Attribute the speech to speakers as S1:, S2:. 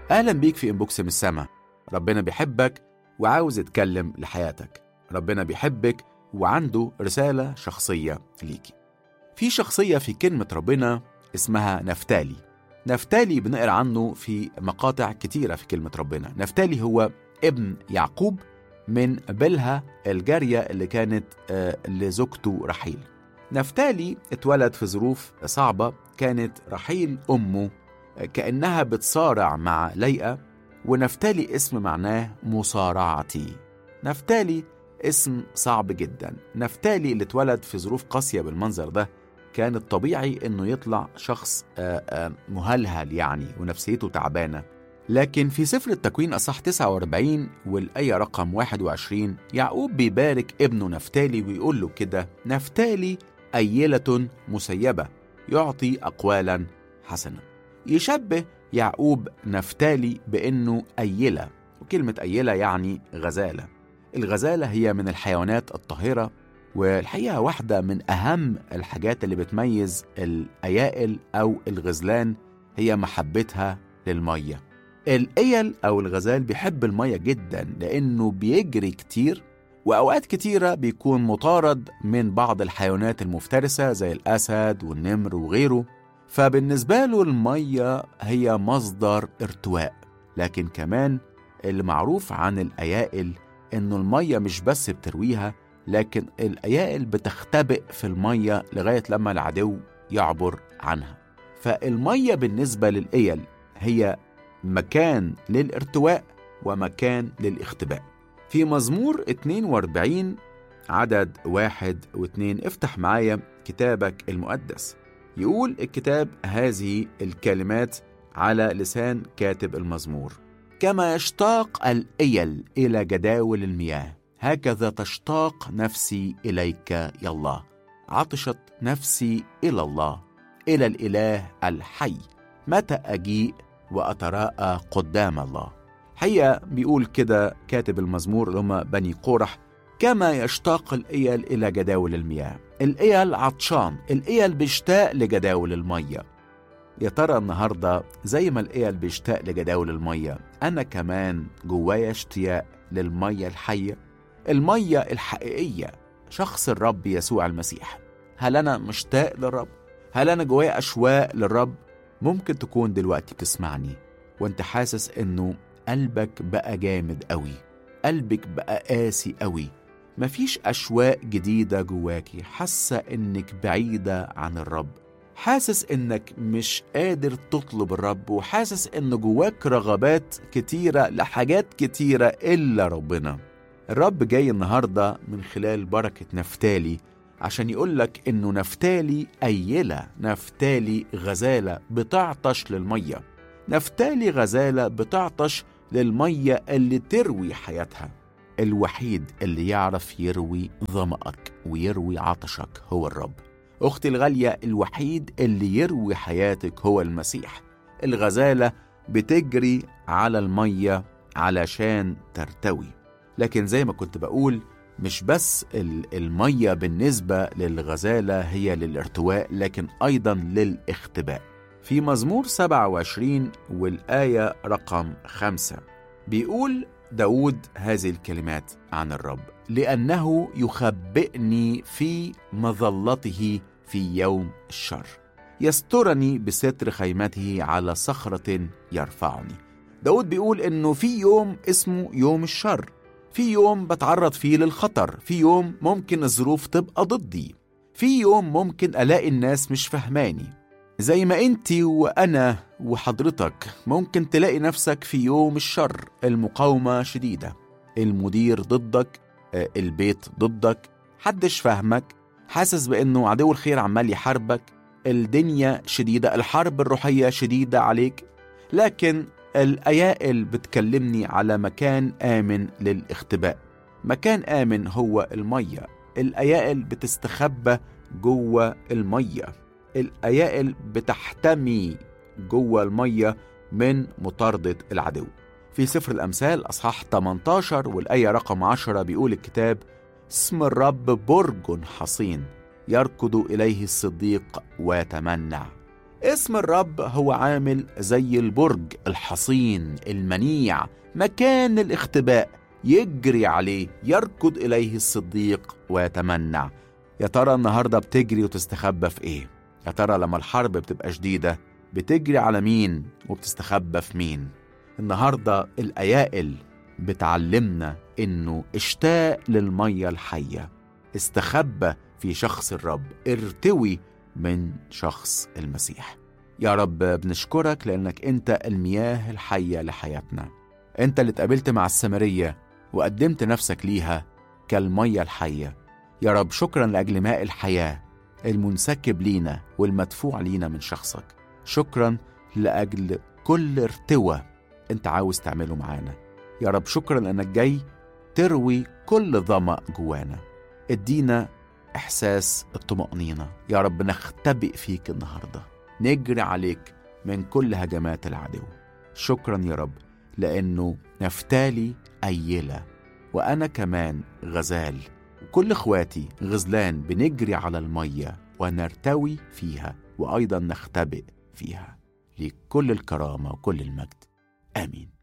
S1: أهلا بيك في إنبوكس من السما ربنا بيحبك وعاوز يتكلم لحياتك ربنا بيحبك وعنده رسالة شخصية ليكي في شخصية في كلمة ربنا اسمها نفتالي نفتالي بنقرا عنه في مقاطع كتيرة في كلمة ربنا نفتالي هو ابن يعقوب من بلها الجارية اللي كانت آه، لزوجته رحيل نفتالي اتولد في ظروف صعبة كانت رحيل أمه كأنها بتصارع مع ليئة ونفتالي اسم معناه مصارعتي نفتالي اسم صعب جدا نفتالي اللي اتولد في ظروف قاسية بالمنظر ده كان الطبيعي انه يطلع شخص آه، آه، مهلهل يعني ونفسيته تعبانة لكن في سفر التكوين أصح 49 والآية رقم 21 يعقوب بيبارك ابنه نفتالي ويقول له كده نفتالي أيلة مسيبة يعطي أقوالا حسنة يشبه يعقوب نفتالي بأنه أيلة وكلمة أيلة يعني غزالة الغزالة هي من الحيوانات الطاهرة والحقيقة واحدة من أهم الحاجات اللي بتميز الأيائل أو الغزلان هي محبتها للمية الأيل أو الغزال بيحب المية جدا لأنه بيجري كتير وأوقات كتيرة بيكون مطارد من بعض الحيوانات المفترسة زي الأسد والنمر وغيره فبالنسبة له المية هي مصدر ارتواء لكن كمان اللي معروف عن الأيائل إنه المية مش بس بترويها لكن الأيائل بتختبئ في المية لغاية لما العدو يعبر عنها فالمية بالنسبة للإيل هي مكان للارتواء ومكان للاختباء في مزمور 42 عدد واحد واثنين افتح معايا كتابك المقدس يقول الكتاب هذه الكلمات على لسان كاتب المزمور كما يشتاق الإيل إلى جداول المياه هكذا تشتاق نفسي إليك يا الله عطشت نفسي إلى الله إلى الإله الحي متى أجيء وأتراءى قدام الله حقيقة بيقول كده كاتب المزمور اللي هم بني قورح كما يشتاق الإيل إلى جداول المياه الإيل عطشان الإيل بيشتاق لجداول المية يا ترى النهاردة زي ما الإيل بيشتاق لجداول المية أنا كمان جوايا اشتياق للمية الحية المية الحقيقية شخص الرب يسوع المسيح هل أنا مشتاق للرب؟ هل أنا جوايا أشواق للرب؟ ممكن تكون دلوقتي بتسمعني وانت حاسس انه قلبك بقى جامد قوي قلبك بقى قاسي قوي مفيش أشواق جديدة جواكي حاسة إنك بعيدة عن الرب حاسس إنك مش قادر تطلب الرب وحاسس إن جواك رغبات كتيرة لحاجات كتيرة إلا ربنا الرب جاي النهاردة من خلال بركة نفتالي عشان يقولك إنه نفتالي أيلة نفتالي غزالة بتعطش للمية نفتالي غزالة بتعطش للمية اللي تروي حياتها الوحيد اللي يعرف يروي ظمأك ويروي عطشك هو الرب أختي الغالية الوحيد اللي يروي حياتك هو المسيح الغزالة بتجري على المية علشان ترتوي لكن زي ما كنت بقول مش بس المية بالنسبة للغزالة هي للارتواء لكن أيضا للاختباء في مزمور 27 والآية رقم خمسة بيقول داود هذه الكلمات عن الرب لأنه يخبئني في مظلته في يوم الشر يسترني بستر خيمته على صخرة يرفعني داود بيقول إنه في يوم اسمه يوم الشر في يوم بتعرض فيه للخطر في يوم ممكن الظروف تبقى ضدي في يوم ممكن ألاقي الناس مش فهماني زي ما انت وانا وحضرتك ممكن تلاقي نفسك في يوم الشر المقاومة شديدة المدير ضدك البيت ضدك حدش فاهمك حاسس بانه عدو الخير عمال يحاربك الدنيا شديدة الحرب الروحية شديدة عليك لكن الأيائل بتكلمني على مكان آمن للاختباء مكان آمن هو المية الأيائل بتستخبى جوه المية الأيائل بتحتمي جوه المية من مطاردة العدو في سفر الأمثال أصحاح 18 والآية رقم 10 بيقول الكتاب اسم الرب برج حصين يركض إليه الصديق ويتمنع اسم الرب هو عامل زي البرج الحصين المنيع مكان الاختباء يجري عليه يركض إليه الصديق ويتمنع يا ترى النهاردة بتجري وتستخبى في إيه؟ يا ترى لما الحرب بتبقى شديدة بتجري على مين وبتستخبى في مين؟ النهاردة الأيائل بتعلمنا إنه اشتاق للمية الحية استخبى في شخص الرب ارتوي من شخص المسيح يا رب بنشكرك لأنك أنت المياه الحية لحياتنا أنت اللي اتقابلت مع السامرية وقدمت نفسك ليها كالمية الحية يا رب شكرا لأجل ماء الحياة المنسكب لينا والمدفوع لينا من شخصك شكرا لأجل كل ارتوى أنت عاوز تعمله معانا يا رب شكرا لأنك جاي تروي كل ظمأ جوانا ادينا إحساس الطمأنينة يا رب نختبئ فيك النهاردة نجري عليك من كل هجمات العدو شكرا يا رب لأنه نفتالي أيلة وأنا كمان غزال كل إخواتي غزلان بنجري على المية ونرتوي فيها وأيضا نختبئ فيها لكل الكرامة وكل المجد آمين